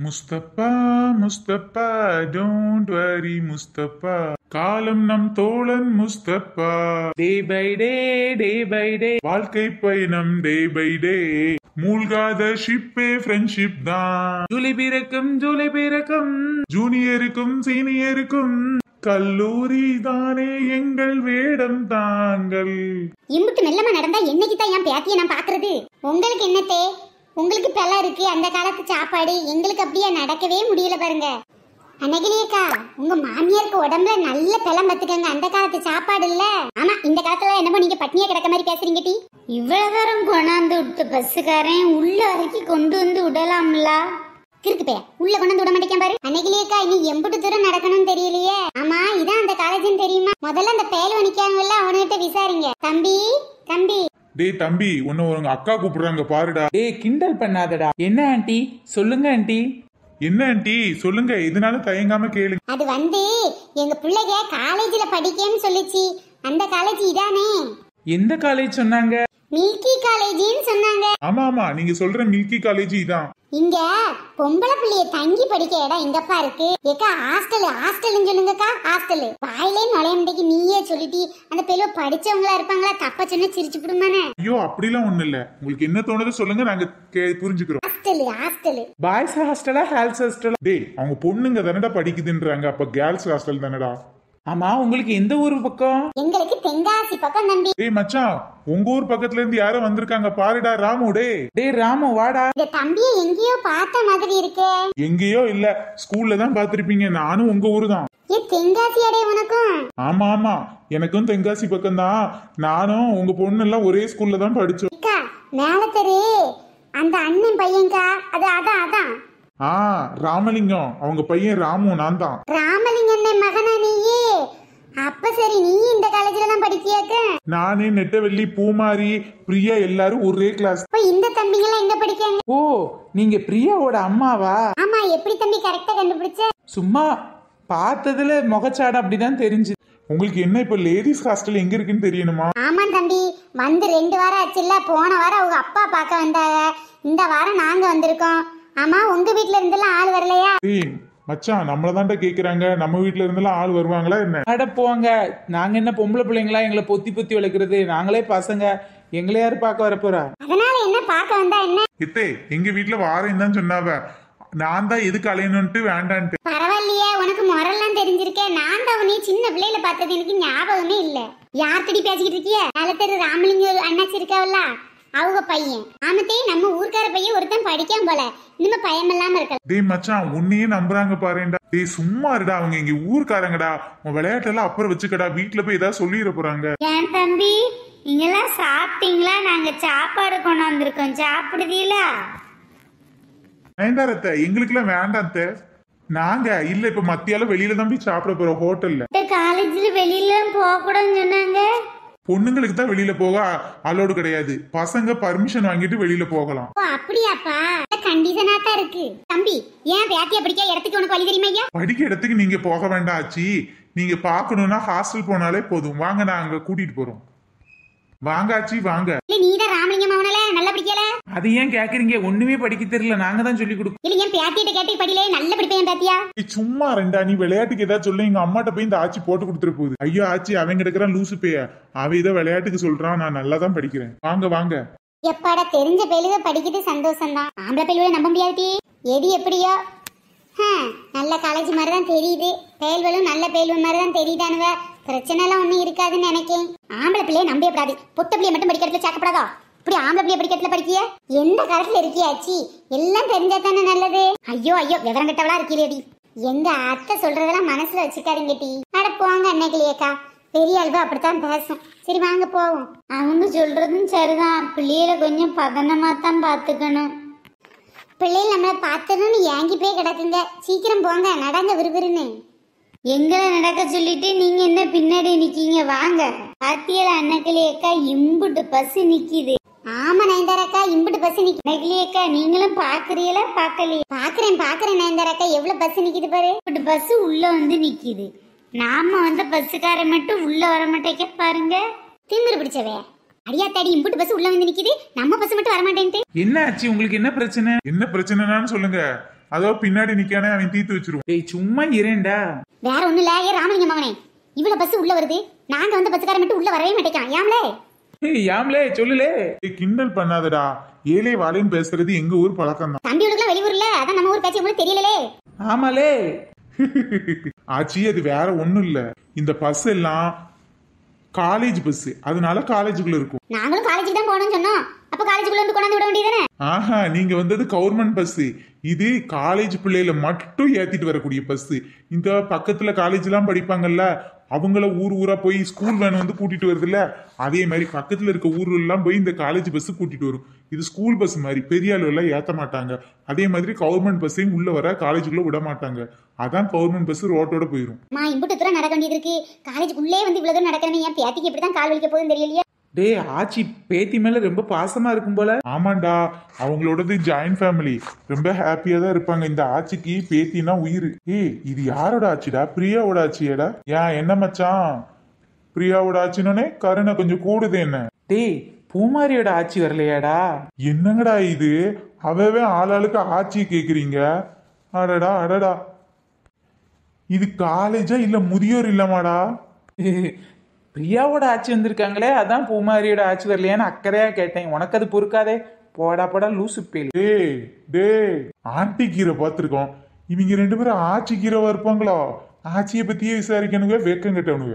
Mustafa Mustafa don't worry Mustafa காலம் நம் தோழன் Mustafa day by day day by day வாழ்க்கை பயணம் டே பை டே மூழ்காத ஷிப்பே ஃப்ரெண்ட்ஷிப் தான் ஜூலை பிறக்கும் ஜூலை பிறக்கும் ஜூனியருக்கும் சீனியருக்கும் கல்லூரி தானே எங்கள் வேடம் தாங்கள் இம்புட்டு மெல்லமா நடந்தா என்னைக்கு தான் என் பேத்தியை நான் பாக்குறது உங்களுக்கு என்னத்தே உங்களுக்கு பெலம் இருக்கு அந்த காலத்து சாப்பாடு எங்களுக்கு அப்படியே நடக்கவே முடியல பாருங்க அன்னகிலியக்கா உங்க மாமியாருக்கு உடம்புல நல்ல பெலம் பத்துக்கங்க அந்த காலத்து சாப்பாடு இல்ல ஆமா இந்த காலத்துல என்னமோ நீங்க பட்னியா கிடக்க மாதிரி பேசுறீங்க டி இவ்வளவு தூரம் கொண்டாந்து விட்டு பஸ்ஸுக்காரன் உள்ள வரைக்கும் கொண்டு வந்து விடலாம்ல கிறுக்கு பைய உள்ள கொண்டு வந்து விட மாட்டேன் பாரு அன்னைக்கிலேக்கா இனி எம்புட்டு தூரம் நடக்கணும்னு தெரியலையே ஆமா இதான் அந்த காலேஜ்னு தெரியுமா முதல்ல அந்த பேல் நிக்காங்கல்ல அவனுகிட்ட விசாரிங்க தம்பி தம்பி டேய் தம்பி உன்னை உங்க அக்கா கூப்பிடுறாங்க பாருடா டேய் கிண்டல் பண்ணாதடா என்ன ஆண்டி சொல்லுங்க ஆண்டி என்ன ஆண்டி சொல்லுங்க இதனால தயங்காம கேளுங்க அது வந்து எங்க பிள்ளைக காலேஜ்ல படிக்கேன்னு சொல்லுச்சு அந்த காலேஜ் இதானே எந்த காலேஜ் சொன்னாங்க மில்கி காலேஜ்னு சொன்னாங்க ஆமா ஆமா நீங்க சொல்ற மில்கி காலேஜ் இதான் இங்க பொம்பளை பிள்ளைய தங்கி படிக்க இடம் எங்கப்பா இருக்கு ஏக்கா ஹாஸ்டல் ஹாஸ்டல்னு சொல்லுங்கக்கா ஹாஸ்டல் வாயிலே நுழைய முடிக்கு நீயே சொல்லிட்டி அந்த பிள்ளை படிச்சவங்களா இருப்பாங்களா தப்பா சொன்னா சிரிச்சு விடுமானே ஐயோ அப்படிலாம் ஒண்ணு இல்ல உங்களுக்கு என்ன தோணுதோ சொல்லுங்க நாங்க கே- புரிஞ்சுக்கிறோம் ஹாஸ்டல் ஹாஸ்டல் பாய்ஸ் ஹாஸ்டலா கேர்ள்ஸ் ஹாஸ்டலா டேய் அவங்க பொண்ணுங்க தானடா படிக்குதுன்றாங்க அப்ப கேர்ள்ஸ் ஹாஸ்டல் தானடா ஆமா உங்களுக்கு எந்த ஊர் பக்கம் எங்களுக்கு தென்காசி பக்கம் தம்பி டேய் மச்சான் உங்க ஊர் பக்கத்துல இருந்து யாரோ வந்திருக்காங்க பாருடா ராமு டேய் டேய் ராமு வாடா இந்த தம்பியை எங்கேயோ பார்த்த மாதிரி இருக்கே எங்கேயோ இல்ல ஸ்கூல்ல தான் பாத்திருப்பீங்க நானும் உங்க ஊரு தான் ஏ தென்காசி அடே உனக்கும் ஆமா ஆமா எனக்கும் தென்காசி பக்கம் தான் நானும் உங்க பொண்ணு எல்லாம் ஒரே ஸ்கூல்ல தான் படிச்சோம் அக்கா மேல தெரு அந்த அண்ணன் பையன்க்கா அது அதான் அதான் ஆ ராமலிங்கம் அவங்க பையன் ராமு நான் தான் ராமலிங்கண்ணன் மகனா நீயே அப்ப சரி நீ இந்த காலேஜ்ல தான் படிக்கியாக்க நானே நெட்டவெள்ளி பூமாரி பிரியா எல்லாரும் ஒரே கிளாஸ் இப்ப இந்த தம்பிங்கெல்லாம் எங்க படிக்காங்க ஓ நீங்க பிரியாவோட அம்மாவா ஆமா எப்படி தம்பி கரெக்டா கண்டுபிடிச்ச சும்மா பார்த்ததுல முகச்சாடு அப்படிதான் தெரிஞ்சு உங்களுக்கு என்ன இப்ப லேடிஸ் ஹாஸ்டல் எங்க இருக்குன்னு தெரியணுமா ஆமா தம்பி வந்து ரெண்டு வாரம் ஆச்சுல்ல போன வாரம் அவங்க அப்பா பார்க்க வந்தாங்க இந்த வாரம் நாங்க வந்திருக்கோம் ஆமா உங்க வீட்ல இருந்தெல்லாம் ஆள் வரலையா டேய் மச்சான் நம்மள தான்டா கேக்குறாங்க நம்ம வீட்ல இருந்தெல்லாம் ஆள் வருவாங்களா என்ன அட போங்க நாங்க என்ன பொம்பளை பிள்ளைங்களா எங்களை பொத்தி பொத்தி வளர்க்குறது நாங்களே பசங்க எங்களை யாரு பார்க்க வரப்போறா அதனால என்ன பார்க்க வந்தா என்ன இத்தே எங்க வீட்ல வாரேன் தான் சொன்னாவ நான் தான் எதுக்கு அலையணும்ட்டு வேண்டான்ட்டு பரவாயில்லையே உனக்கு முறெல்லாம் தெரிஞ்சிருக்கே நான் தான் உன்னைய சின்ன பிள்ளையில பார்த்தது எனக்கு ஞாபகமே இல்ல யார்கிட்ட பேசிக்கிட்டு இருக்கிய நல்ல தெரு ராமலிங்க ஒரு அண்ணாச்சி இருக்காவல்ல அவங்க பையன் ஆமத்தே நம்ம ஊர்க்கார பையன் ஒருத்தன் படிக்காம போல இனிமே பயம் இல்லாம இருக்கலாம் டேய் மச்சான் உன்னையே நம்புறாங்க பாருடா டேய் சும்மா இருடா அவங்க இங்க ஊர்க்காரங்கடா உன் விளையாட்டெல்லாம் அப்புறம் வச்சுக்கடா வீட்ல போய் ஏதாவது சொல்லிட போறாங்க ஏன் தம்பி நீங்கெல்லாம் சாப்பிட்டீங்களா நாங்க சாப்பாடு கொண்டு வந்திருக்கோம் சாப்பிடுதீங்களா நயன்தாரத்தை எங்களுக்குலாம் வேண்டாம் அத்தை. நாங்க இல்ல இப்ப மத்தியால வெளியில தான் போய் சாப்பிட போறோம் ஹோட்டல்ல இந்த காலேஜ்ல வெளியில போக கூடாதுன்னு சொன்னாங்க பொண்ணுங்களுக்கு தான் வெளியில போக அலோடு கிடையாது பசங்க பர்மிஷன் வாங்கிட்டு வெளியில போகலாம் ஓ அப்படியாப்பா கண்டிஷனா தான் இருக்கு தம்பி ஏன் பேத்தியா படிக்க இடத்துக்கு உனக்கு வழி தெரியுமா ஐயா படிக்க இடத்துக்கு நீங்க போக வேண்டாம் ஆச்சி நீங்க பார்க்கணும்னா ஹாஸ்டல் போனாலே போதும் வாங்க நான் அங்க கூட்டிட்டு போறோம் வாங்க ஆச்சி வாங்க இல்ல நீ தான் ராமலிங்கம் அவனால நல்லா படிக்கல அது ஏன் கேக்குறீங்க ஒண்ணுமே படிக்க தெரியல நாங்க தான் சொல்லி கொடுக்கோம் இல்ல ஏன் பேத்தியிட்ட கேட்டு படியிலே நல்ல படிப்பேன் பேத்தியா ஏய், சும்மா ரெண்டா நீ விளையாட்டுக்கு ஏதாவது சொல்ல எங்க அம்மாட்ட போய் இந்த ஆச்சி போட்டு கொடுத்துட்டு போகுது ஐயோ ஆச்சி அவன் கிடக்குறான் லூசு பேய அவன் இதை விளையாட்டுக்கு சொல்றான் நான் நல்லா தான் படிக்கிறேன் வாங்க வாங்க எப்பாடா தெரிஞ்ச பேலுக படிக்கிறது சந்தோஷம் தான் ஆம்பளை பேலுவை நம்ப முடியாது எது எப்படியோ ஹம், நல்ல காலேஜ் மாதிரி தான் தெரியுது பேல்வலும் நல்ல பேல்வல் மாதிரி தான் தெரியுதானுவ பிரச்சனை எல்லாம் ஒண்ணும் இருக்காதுன்னு நினைக்கேன் ஆம்பளை பிள்ளைய நம்பக்கூடாது பொட்ட பிள்ளைய மட்டும் படிக்கிறதுல சேர்க்கப்படாதோ இப்படி ஆம்பளை பிள்ளைய படிக்கிறதுல படிக்கிய எந்த காலத்துல இருக்கியாச்சி எல்லாம் தெரிஞ்சா தானே நல்லது ஐயோ ஐயோ விவரம் கட்டவளா இருக்கீரேடி எங்க அத்தை சொல்றதெல்லாம் மனசுல வச்சுக்காதீங்க டி அட போங்க அன்னைக்கிலேயேக்கா பெரிய அல்வா அப்படித்தான் பேசும் சரி வாங்க போவோம் அவங்க சொல்றதும் சரிதான் பிள்ளைகளை கொஞ்சம் பதனமா தான் பாத்துக்கணும் பிள்ளைகள் நம்மளை பார்த்ததுன்னு ஏங்கி போய் கிடக்குங்க சீக்கிரம் போங்க நடங்க விறுவிறுன்னு எங்களை நடக்க சொல்லிட்டு நீங்க என்ன பின்னாடி நிக்கீங்க வாங்க பாத்தியல அண்ணக்கிளியக்கா இம்புட்டு பஸ் நிக்கிது ஆமா நயன்தாராக்கா இம்புட்டு பஸ் நிக்கு அண்ணக்கிளியக்கா நீங்களும் பாக்குறீங்களா பாக்கலையா பாக்குறேன் பாக்குறேன் நயன்தாராக்கா எவ்வளவு பஸ் நிக்குது பாரு இம்புட்டு பஸ் உள்ள வந்து நிக்கிது நாம வந்த பஸ்ஸுக்கார மட்டும் உள்ள வர மாட்டேங்க பாருங்க திமிரு பிடிச்சவே அடியா தாடி இம்புட்டு பஸ் உள்ள வந்து நிக்குது நம்ம பஸ் மட்டும் வர மாட்டேன்ட்டு என்ன ஆச்சு உங்களுக்கு என்ன பிரச்சனை என்ன பிரச்சனைனான்னு சொல்லுங்க அதோ பின்னாடி நிக்கானே அவன் தீர்த்து வச்சிருவான் டேய் சும்மா இரேண்டா வேற ஒண்ணு இல்ல ஏ ராமலிங்க மகனே இவ்வளவு பஸ் உள்ள வருது நாங்க வந்த பஸ்ஸுக்காரன் மட்டும் உள்ள வரவே மாட்டேக்கான் ஏம்லே ஏய் யாம்லே சொல்லுலே ஏய், கிண்டல் பண்ணாதடா ஏழை வாழைன்னு பேசுறது எங்க ஊர் பழக்கம் தான் தம்பி உடுக்கலாம் வெளியூர்ல அதான் நம்ம ஊர் பேச்சு உங்களுக்கு தெரியலலே ஆமாலே ஆச்சி அது வேற ஒண்ணும் இல்ல இந்த பஸ் எல்லாம் காலேஜ் பஸ் அதனால காலேஜுக்குள்ள இருக்கும் நாங்களும் காலேஜுக்கு தான் போகணும்னு சொன்னோம் அப்ப காலேஜுக்குள்ள இருந்து கொண்டாந்து விட வேண்டியதானே ஆஹா நீங்க வந்தது கவர்மெண்ட் பஸ் இது காலேஜ் பிள்ளைகளை மட்டும் ஏத்திட்டு வரக்கூடிய பஸ் இந்த பக்கத்துல காலேஜ் எல்லாம் படிப்பாங்கல்ல அவங்கள ஊர் ஊரா போய் ஸ்கூல் வேன் வந்து கூட்டிட்டு வருதுல்ல அதே மாதிரி பக்கத்துல இருக்க ஊர்ல எல்லாம் போய் இந்த காலேஜ் பஸ் கூட்டிட்டு வரும் இது ஸ்கூல் பஸ் மாதிரி பெரிய ஆளு எல்லாம் ஏத்த மாட்டாங்க அதே மாதிரி கவர்மெண்ட் பஸ்ஸையும் உள்ள வர காலேஜுக்குள்ள விட மாட்டாங்க அதான் கவர்மெண்ட் பஸ் ரோட்டோட போயிரும் அம்மா இம்புட்டு தூரம் நடக்க வேண்டியது இருக்கு காலேஜுக்குள்ளே வந்து இவ்வளவு தூரம் நடக்கணும் என் பேத்திக்கு எப்படிதான் கால் வலிக்க போகுதுன்னு தெரியலையே டேய் ஆச்சி பேத்தி மேல ரொம்ப பாசமா இருக்கும் போல ஆமாண்டா அவங்களோடது ஜாயிண்ட் ஃபேமிலி ரொம்ப ஹாப்பியா தான் இருப்பாங்க இந்த ஆட்சிக்கு பேத்தினா உயிர் ஏய் இது யாரோட ஆச்சிடா பிரியாவோட ஆச்சியடா ஏன் என்ன மச்சான் பிரியாவோட ஆச்சினோனே கருணை கொஞ்சம் கூடுது என்ன டேய் பூமாரியோட ஆச்சி வரலையாடா என்னங்கடா இது அவவே ஆளாளுக்கு ஆட்சி கேக்குறீங்க அடடா அடடா இது காலேஜா இல்ல முதியோர் இல்லமாடா பிரியாவோட ஆச்சி வந்திருக்காங்களே அதான் பூமாரியோட ஆச்சி வரலையான்னு அக்கறையா கேட்டேன் உனக்கு அது பொறுக்காதே போடா போடா லூசு பேல் டேய் டேய் ஆண்டி கீரை பார்த்துருக்கோம் இவங்க ரெண்டு பேரும் ஆச்சி கீரைவா இருப்பாங்களா ஆச்சியை பத்தியே விசாரிக்கணுங்க வேக்கம் கட்டணுங்க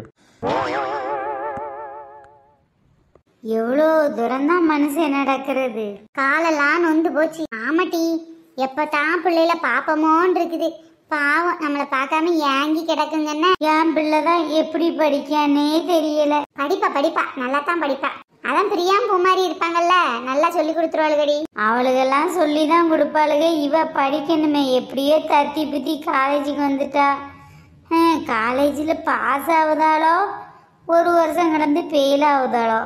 எவ்வளோ தூரம் தான் மனுஷன் நடக்கிறது காலெல்லாம் நொந்து போச்சு ஆமாட்டி எப்பதான் பிள்ளைல பாப்பமோன்னு இருக்குது பாவம் நம்மளை பார்க்காம ஏங்கி கிடக்குங்கன்னா என் பிள்ளை தான் எப்படி படிக்கானே தெரியல படிப்பா படிப்பா நல்லா தான் படிப்பா அதான் பிரியாம் பூமாரி இருப்பாங்கல்ல நல்லா சொல்லி கொடுத்துருவாளுகடி அவளுகெல்லாம் சொல்லி தான் கொடுப்பாளுக இவ படிக்கணுமே எப்படியோ தத்தி புத்தி காலேஜுக்கு வந்துட்டா காலேஜில் பாஸ் ஆகுதாளோ ஒரு வருஷம் கிடந்து ஃபெயில் ஆகுதாளோ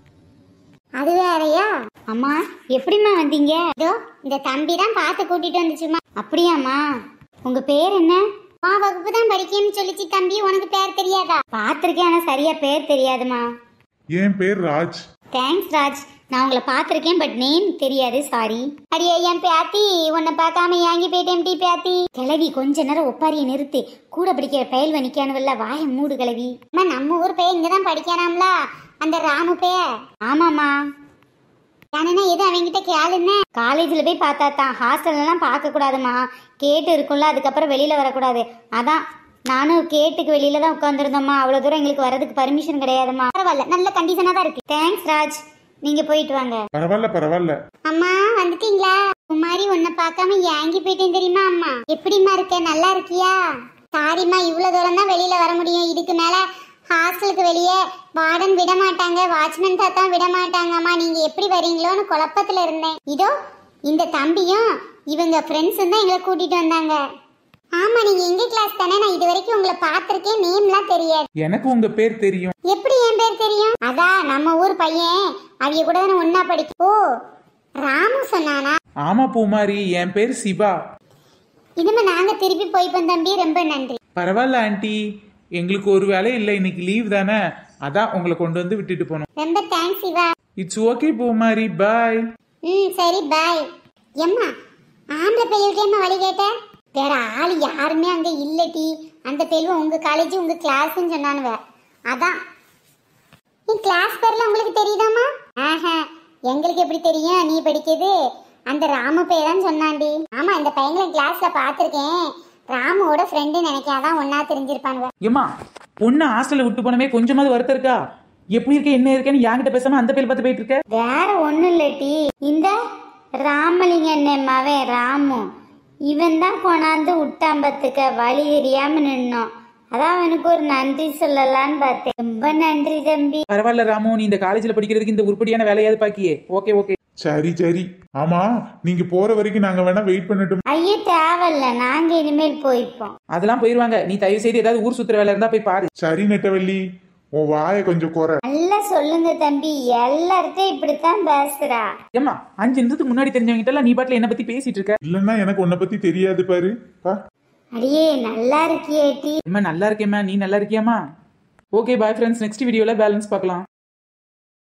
அது வேறயா அம்மா எப்படிம்மா வந்தீங்க இதோ இந்த தம்பி தான் பார்த்து கூட்டிட்டு வந்துச்சுமா அப்படியாம்மா உங்க பேர் என்ன ஆ வகுப்பு தான் படிக்கணும்னு சொல்லிச்சு தம்பி உனக்கு பேர் தெரியாதா பார்த்துருக்கேன் ஆனால் சரியா பேர் தெரியாதுமா என் பேர் ராஜ் தேங்க்ஸ் ராஜ் நான் உங்களை பார்த்துருக்கேன் பட் நேம் தெரியாது சாரி அடியே என் பேத்தி உன்னை பார்க்காம ஏங்கி போயிட்டேன் டி பேத்தி கிளவி கொஞ்ச நேரம் ஒப்பாரியை நிறுத்து கூட படிக்கிற பயல் நிக்கானுவல்ல வாய மூடு கிளவி அம்மா நம்ம ஊர் பையன் இங்க தான் படிக்கிறாம்ல அந்த ராமு பைய ஆமாம்மா நானே எது அவங்கிட்ட கேளுன்னு காலேஜில் போய் பார்த்தா தான் ஹாஸ்டல்லாம் பார்க்கக்கூடாதுமா கேட்டு இருக்கும்ல அதுக்கப்புறம் வெளியில் வரக்கூடாது அதான் நானும் கேட்டுக்கு வெளியில தான் உட்காந்துருந்தோம்மா அவ்வளோ தூரம் எங்களுக்கு வரதுக்கு பர்மிஷன் கிடையாதும்மா பரவாயில்ல நல்ல கண்டிஷனா தான் இருக்கு தேங்க்ஸ் ராஜ் நீங்கள் போயிட்டு வாங்க பரவாயில்ல பரவாயில்ல அம்மா வந்துட்டீங்களா குமாரி உன்னை பார்க்காம ஏங்கி போயிட்டேன் தெரியுமா அம்மா எப்படிம்மா இருக்க நல்லா இருக்கியா சாரிம்மா இவ்வளவு தூரம் தான் வெளியில வர முடியும் இதுக்கு மேல ஹாஸ்டலுக்கு வெளியே வார்டன் விட மாட்டாங்க வாட்ச்மேன் தாத்தா விட மாட்டாங்கம்மா நீங்க எப்படி வரீங்களோன்னு குழப்பத்துல இருந்தேன் இதோ இந்த தம்பியும் இவங்க ஃப்ரெண்ட்ஸும் தான் எங்களை கூட்டிட்டு வந்தாங்க ஆமா நீங்க எங்க கிளாஸ் தானே நான் இது வரைக்கும் உங்களை பார்த்திருக்கேன் நேம்லாம் தெரியாது எனக்கு உங்க பேர் தெரியும் எப்படி என் பேர் தெரியும் அதான் நம்ம ஊர் பையன் அவங்க கூட தானே ஒன்னா படிக்க ஓ ராமு சொன்னானா ஆமா பூமாரி என் பேர் சிவா இனிமே நாங்க திருப்பி போய்ப்போம் தம்பி ரொம்ப நன்றி பரவாயில்ல ஆண்டி எங்களுக்கு ஒரு வேலை இல்லை இன்னைக்கு லீவ் தானே அதான் உங்களை கொண்டு வந்து விட்டுட்டு போனோம் ரொம்ப thanks Siva it's okay Poomari bye ம் சரி பாய் எம்மா ஆம்பளை பையன்கிட்டேம்மா வழி கேட்ட வேற ஆள் யாருமே அங்க இல்லட்டி அந்த தெளிவு உங்க காலேஜ் உங்க கிளாஸ்ன்னு சொன்னானுவ அதான் நீ கிளாஸ் பேர்ல உங்களுக்கு தெரியுதாம்மா ஆஹா எங்களுக்கு எப்படி தெரியும் நீ படிக்கிறது அந்த ராமு பேர் தான் சொன்னாண்டி ஆமா இந்த பையங்களை கிளாஸ்ல பார்த்திருக்கேன் ராமுவோட ஃப்ரெண்டு நினைக்காதான் ஒன்னா தெரிஞ்சிருப்பானுவ ஏம்மா பொண்ணு ஹாஸ்டல்ல விட்டு போனமே கொஞ்சமாவது வருத்தம் இருக்கா எப்படி இருக்க என்ன இருக்கேன்னு என்கிட்ட பேசாம அந்த பேர் பார்த்து போயிட்டு இருக்க வேற ஒன்றும் இல்லட்டி இந்த ராமலிங்க மவன் ராமு இவன் தான் கொண்டாந்து விட்டாம்பத்துக்க வழி தெரியாம நின்னோம் அதான் அவனுக்கு ஒரு நன்றி சொல்லலான்னு பார்த்தேன் ரொம்ப நன்றி தம்பி பரவாயில்ல ராமு நீ இந்த காலேஜ்ல படிக்கிறதுக்கு இந்த உருப்படியான வேலையாவது பாக்கியே ஓகே ஓகே சரி சரி ஆமா நீங்க போற வரைக்கும் நாங்க வேணா வெயிட் பண்ணட்டும் ஐயோ தேவையில்ல நாங்க இனிமேல் போய்ப்போம் அதெல்லாம் போயிருவாங்க நீ தயவு செய்து ஏதாவது ஊர் சுத்துற வேலை இருந்தா போய் பாரு சரி நெட்டவள்ளி உன் வாயை கொஞ்சம் குறை நல்லா சொல்லுங்க தம்பி எல்லார்ட்டையும் இப்படித்தான் பேசுறா ஏம்மா அஞ்சு நிமிஷத்துக்கு முன்னாடி தெரிஞ்சவங்கிட்ட நீ பாட்டுல என்ன பத்தி பேசிட்டு இருக்க இல்லன்னா எனக்கு உன்னை பத்தி தெரியாது பாரு பா அடியே நல்லா இருக்கியே டி அம்மா நல்லா இருக்கேம்மா நீ நல்லா இருக்கியாம்மா ஓகே பாய் ஃப்ரெண்ட்ஸ் நெக்ஸ்ட் வீடியோல பேலன்ஸ் பார்க்கலாம்